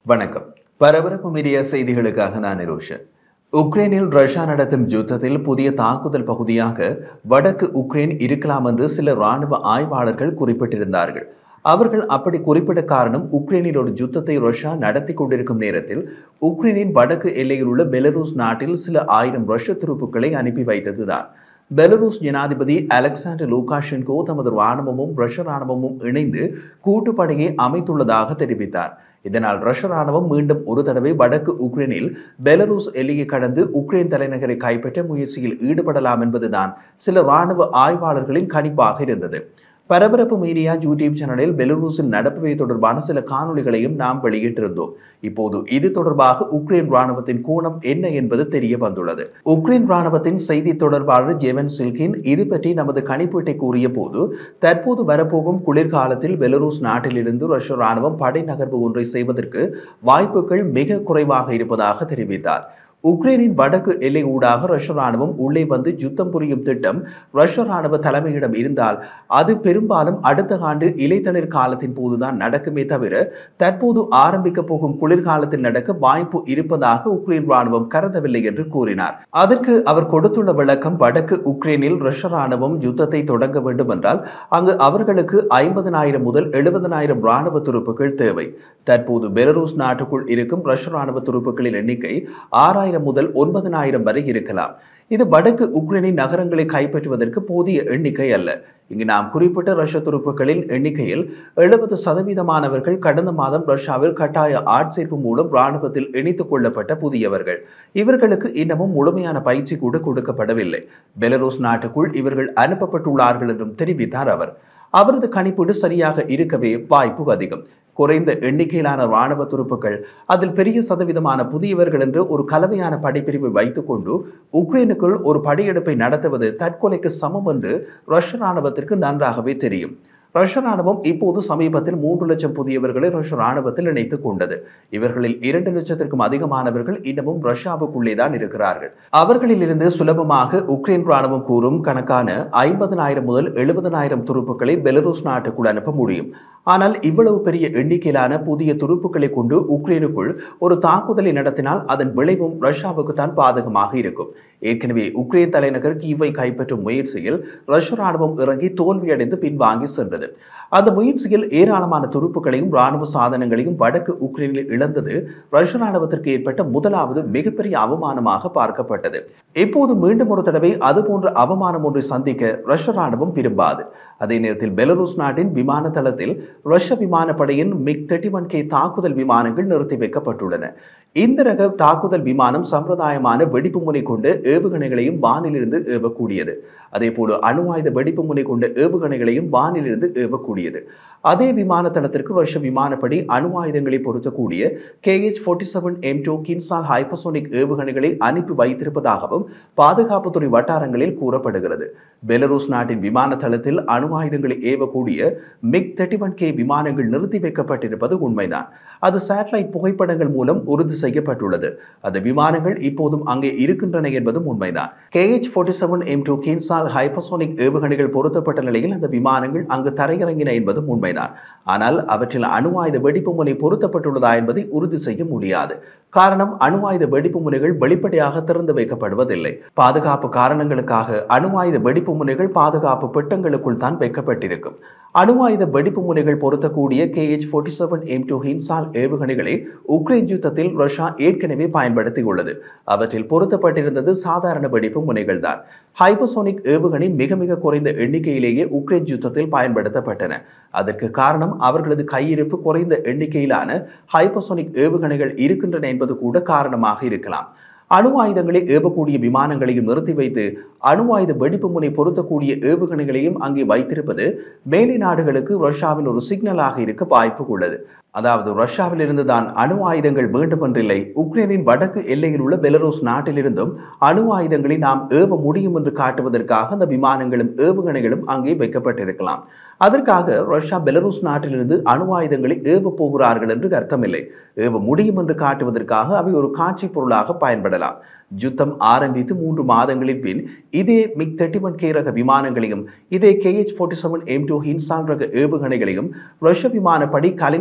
வணக்கம் பரபரப்பு மீடியா செய்திகளுக்காக நான் நிரோஷன் உக்ரைனில் ரஷ்யா நடத்தும் யுத்தத்தில் புதிய தாக்குதல் பகுதியாக வடக்கு உக்ரைன் இருக்கலாம் என்று சில ராணுவ ஆய்வாளர்கள் குறிப்பிட்டிருந்தார்கள் அவர்கள் அப்படி குறிப்பிட காரணம் உக்ரைனில் ஒரு யுத்தத்தை ரஷ்யா நடத்தி கொண்டிருக்கும் நேரத்தில் உக்ரைனின் வடக்கு எல்லையில் உள்ள பெலரூஸ் நாட்டில் சில ஆயிரம் ரஷ்ய துருப்புக்களை அனுப்பி வைத்ததுதான் பெலரூஸ் ஜனாதிபதி அலெக்சாண்டர் லூகாஷென்கோ தமது ராணுவமும் ரஷ்ய ராணுவமும் இணைந்து கூட்டுப்படையை அமைத்துள்ளதாக தெரிவித்தார் இதனால் ரஷ்ய ராணுவம் மீண்டும் ஒரு தடவை வடக்கு உக்ரைனில் பெலரூஸ் எல்லையை கடந்து உக்ரைன் தலைநகரை கைப்பற்ற முயற்சியில் ஈடுபடலாம் என்பதுதான் சில ராணுவ ஆய்வாளர்களின் கணிப்பாக இருந்தது பரபரப்பு மீடியா யூடியூப் சேனலில் பெலரூஸில் நடப்பவை தொடர்பான சில காணொளிகளையும் நாம் வெளியிட்டிருந்தோம் இப்போது இது தொடர்பாக உக்ரைன் ராணுவத்தின் கோணம் என்ன என்பது தெரிய வந்துள்ளது உக்ரைன் ராணுவத்தின் செய்தி தொடர்பாளர் ஜெவன் சில்கின் இது பற்றி நமது கணிப்பீட்டை கூறிய போது தற்போது வரப்போகும் குளிர்காலத்தில் பெலரூஸ் நாட்டிலிருந்து ரஷ்ய ராணுவம் படை நகர்வு ஒன்றை செய்வதற்கு வாய்ப்புகள் மிக குறைவாக இருப்பதாக தெரிவித்தார் உக்ரைனின் வடக்கு எல்லை ஊடாக ரஷ்ய ராணுவம் உள்ளே வந்து யுத்தம் புரியும் திட்டம் ரஷ்ய ராணுவ தலைமையிடம் இருந்தால் அது பெரும்பாலும் அடுத்த ஆண்டு இலைத்தளிர் காலத்தின் போதுதான் நடக்குமே தவிர தற்போது ஆரம்பிக்க போகும் குளிர்காலத்தில் நடக்க வாய்ப்பு இருப்பதாக உக்ரைன் ராணுவம் கருதவில்லை என்று கூறினார் அதற்கு அவர் கொடுத்துள்ள விளக்கம் வடக்கு உக்ரைனில் ரஷ்ய ராணுவம் யுத்தத்தை தொடங்க வேண்டும் என்றால் அங்கு அவர்களுக்கு ஐம்பதனாயிரம் முதல் எழுபதனாயிரம் ராணுவ துருப்புகள் தேவை தற்போது பெலரூஸ் நாட்டுக்குள் இருக்கும் ரஷ்ய ராணுவ துருப்புகளின் எண்ணிக்கை ஆறாயிரம் முதல் ஒன்பதனாயிரம் வரை இருக்கலாம் இது வடக்கு உக்ரைனின் நகரங்களை கைப்பற்றுவதற்கு போதிய எண்ணிக்கை அல்ல இங்கு நாம் குறிப்பிட்ட ரஷ்ய துருப்புகளின் எண்ணிக்கையில் எழுபது சதவீதமானவர்கள் கடந்த மாதம் ரஷ்யாவில் கட்டாய ஆட்சேர்ப்பு மூலம் ராணுவத்தில் இணைத்துக் கொள்ளப்பட்ட புதியவர்கள் இவர்களுக்கு இன்னமும் முழுமையான பயிற்சி கூட கொடுக்கப்படவில்லை பெலரூஸ் நாட்டுக்குள் இவர்கள் அனுப்பப்பட்டுள்ளார்கள் என்றும் தெரிவித்தார் அவர் அவரது கணிப்பீடு சரியாக இருக்கவே வாய்ப்பு அதிகம் குறைந்த எண்ணிக்கையிலான ராணுவ துருப்புகள் அதில் பெரிய சதவீதமான புதியவர்கள் என்று ஒரு கலவையான படைப்பிரிவை வைத்துக்கொண்டு உக்ரைனுக்குள் ஒரு படையெடுப்பை நடத்துவது தற்கொலைக்கு சமம் என்று ரஷ்ய ராணுவத்திற்கு நன்றாகவே தெரியும் ரஷ்ய ராணுவம் இப்போது சமீபத்தில் மூன்று லட்சம் புதியவர்களை ரஷ்ய ராணுவத்தில் இணைத்துக் கொண்டது இவர்களில் இரண்டு லட்சத்திற்கும் அதிகமானவர்கள் இன்னமும் ரஷ்யாவுக்குள்ளே தான் இருக்கிறார்கள் அவர்களில் இருந்து சுலபமாக உக்ரைன் ராணுவம் கூறும் கணக்கான ஐம்பதனாயிரம் முதல் எழுபதனாயிரம் துருப்புக்களை பெலரூஸ் நாட்டுக்குள் அனுப்ப முடியும் ஆனால் இவ்வளவு பெரிய எண்ணிக்கையிலான புதிய துருப்புக்களை கொண்டு உக்ரைனுக்குள் ஒரு தாக்குதலை நடத்தினால் அதன் விளைவும் ரஷ்யாவுக்கு தான் பாதகமாக இருக்கும் ஏற்கனவே உக்ரைன் தலைநகர் கீவை கைப்பற்றும் முயற்சியில் ரஷ்ய ராணுவம் இறங்கி தோல்வியடைந்து பின்வாங்கி சென்றது அந்த முயற்சியில் ஏராளமான துருப்புகளையும் ராணுவ சாதனங்களையும் வடக்கு உக்ரைனில் இழந்தது ரஷ்ய ராணுவத்திற்கு ஏற்பட்ட முதலாவது மிகப்பெரிய அவமானமாக பார்க்கப்பட்டது இப்போது மீண்டும் ஒரு தடவை அதுபோன்ற அவமானம் ஒன்றை சந்திக்க ரஷ்ய ராணுவம் விரும்பாது அதே நேரத்தில் பெலரூஸ் நாட்டின் விமான தளத்தில் ரஷ்ய விமானப்படையின் மிக் தேர்ட்டி ஒன் கே தாக்குதல் விமானங்கள் நிறுத்தி வைக்கப்பட்டுள்ளன இந்த ரக தாக்குதல் விமானம் சம்பிரதாயமான வெடிப்பு முனை கொண்டு ஏவுகணைகளையும் வானிலிருந்து ஏவக்கூடியது அதே போல அணு ஆயுத வெடிப்பு முனை கொண்ட ஏவுகணைகளையும் வானிலிருந்து ஏவக்கூடியது அதே விமான தளத்திற்கு ரஷ்ய விமானப்படி அணு ஆயுதங்களை பொருத்தக்கூடிய KH forty seven M two Kinzhal hypersonic ஏவுகணைகளை அனுப்பி வைத்திருப்பதாகவும் பாதுகாப்புத்துறை வட்டாரங்களில் கூறப்படுகிறது பெலரூஸ் நாட்டின் விமான தளத்தில் அணு ஆயுதங்களை ஏவக்கூடிய மிக் தேர்ட்டி ஒன் கே விமானங்கள் நிறுத்தி வைக்கப்பட்டிருப்பது உண்மைதான் அது சேட்டலைட் புகைப்படங்கள் மூலம் உறுதி செய்யப்பட்டுள்ளது அந்த விமானங்கள் இப்போதும் அங்கே இருக்கின்றன என்பதும் உண்மைதான் KH forty seven M two Kinzhal hypersonic ஏவுகணைகள் பொருத்தப்பட்ட நிலையில் அந்த விமானங்கள் அங்கு தரையிறங்கின என்பதும் உண்மைதான் ஆனால் அவற்றில் அணு ஆயுத வெடிப்பு முனை பொருத்தப்பட்டுள்ளதா என்பதை உறுதி செய்ய முடியாது காரணம் அணு ஆயுத வெடிப்பு முனைகள் வெளிப்படையாக திறந்து வைக்கப்படுவதில்லை பாதுகாப்பு காரணங்களுக்காக அணு ஆயுத வெடிப்பு முனைகள் பாதுகாப்பு பெட்டங்களுக்குள் தான் வைக்கப்பட்டிருக்கும் அணு ஆயுத வெடிப்பு முனைகள் பொருத்தக்கூடிய KH forty seven M two Kinzhal ஏவுகணைகளை உக்ரைன் யுத்தத்தில் ரஷ்யா ஏற்கனவே பயன்படுத்தியுள்ளது அவற்றில் பொருத்தப்பட்டிருந்தது சாதாரண வெடிப்பு முனைகள் தான் ஹைபசோனிக் ஏவுகணை மிக மிக குறைந்த எண்ணிக்கையிலேயே உக்ரைன் யுத்தத்தில் பயன்படுத்தப்பட்டன அதற்கு காரணம் அவர்களது கையிருப்பு குறைந்த எண்ணிக்கையிலான ஹைபசோனிக் ஏவுகணைகள் இருக்கின்றன என்பது கூட காரணமாக இருக்கலாம் அணு ஆயுதங்களை ஏவக்கூடிய விமானங்களையும் நிறுத்தி வைத்து அணு ஆயுத வெடிப்பு முனை பொருத்தக்கூடிய ஏவுகணைகளையும் அங்கே வைத்திருப்பது மேலை நாடுகளுக்கு ரஷ்யாவின் ஒரு சிக்னலாக இருக்க வாய்ப்பு உள்ளது அதாவது ரஷ்யாவில் இருந்துதான் அணு ஆயுதங்கள் வேண்டுமென்றில்லை உக்ரைனின் வடக்கு எல்லையில் உள்ள பெலரூஸ் நாட்டிலிருந்தும் அணு ஆயுதங்களை நாம் ஏவ முடியும் என்று காட்டுவதற்காக அந்த விமானங்களும் ஏவுகணைகளும் அங்கே வைக்கப்பட்டிருக்கலாம் அதற்காக ரஷ்யா பெலரூஸ் நாட்டிலிருந்து அணு ஆயுதங்களை ஏவ போகிறார்கள் என்று அர்த்தமில்லை ஏவ முடியும் என்று காட்டுவதற்காக அவை ஒரு காட்சி பொருளாக பயன்படலாம் யுத்தம் ஆரம்பித்து மூன்று மாதங்களின் பின் இதே மிக் தேர்ட்டி ஒன் கே ரக விமானங்களையும் இதே KH forty seven M two Kinzhal ரக ஏவுகணைகளையும் ரஷ்ய விமானப்படி கலினின் கிராட்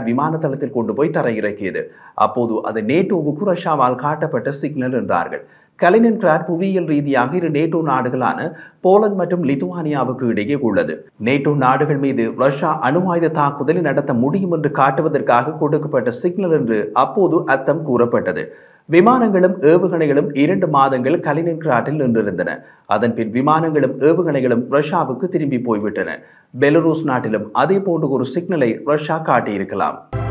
விமான தளத்தில் கொண்டு போய் தரையிறக்கியது அப்போது அது நேட்டோவுக்கு ரஷ்யாவால் காட்டப்பட்ட சிக்னல் என்றார்கள் கலினின்கிராட் புவியியல் ரீதியாக இரு நேட்டோ நாடுகளான போலந்து மற்றும் லிதுவானியாவுக்கு இடையே உள்ளது நேட்டோ நாடுகள் மீது ரஷ்யா அணு ஆயுத தாக்குதலை நடத்த முடியும் என்று காட்டுவதற்காக கொடுக்கப்பட்ட சிக்னல் என்று அப்போது அர்த்தம் கூறப்பட்டது விமானங்களும் ஏவுகணைகளும் இரண்டு மாதங்கள் கலினின்கிராட்டில் நின்றிருந்தன அதன் பின் விமானங்களும் ஏவுகணைகளும் ரஷ்யாவுக்கு திரும்பி போய்விட்டன பெலரூஸ் நாட்டிலும் அதே போன்ற ஒரு சிக்னலை ரஷ்யா காட்டியிருக்கலாம்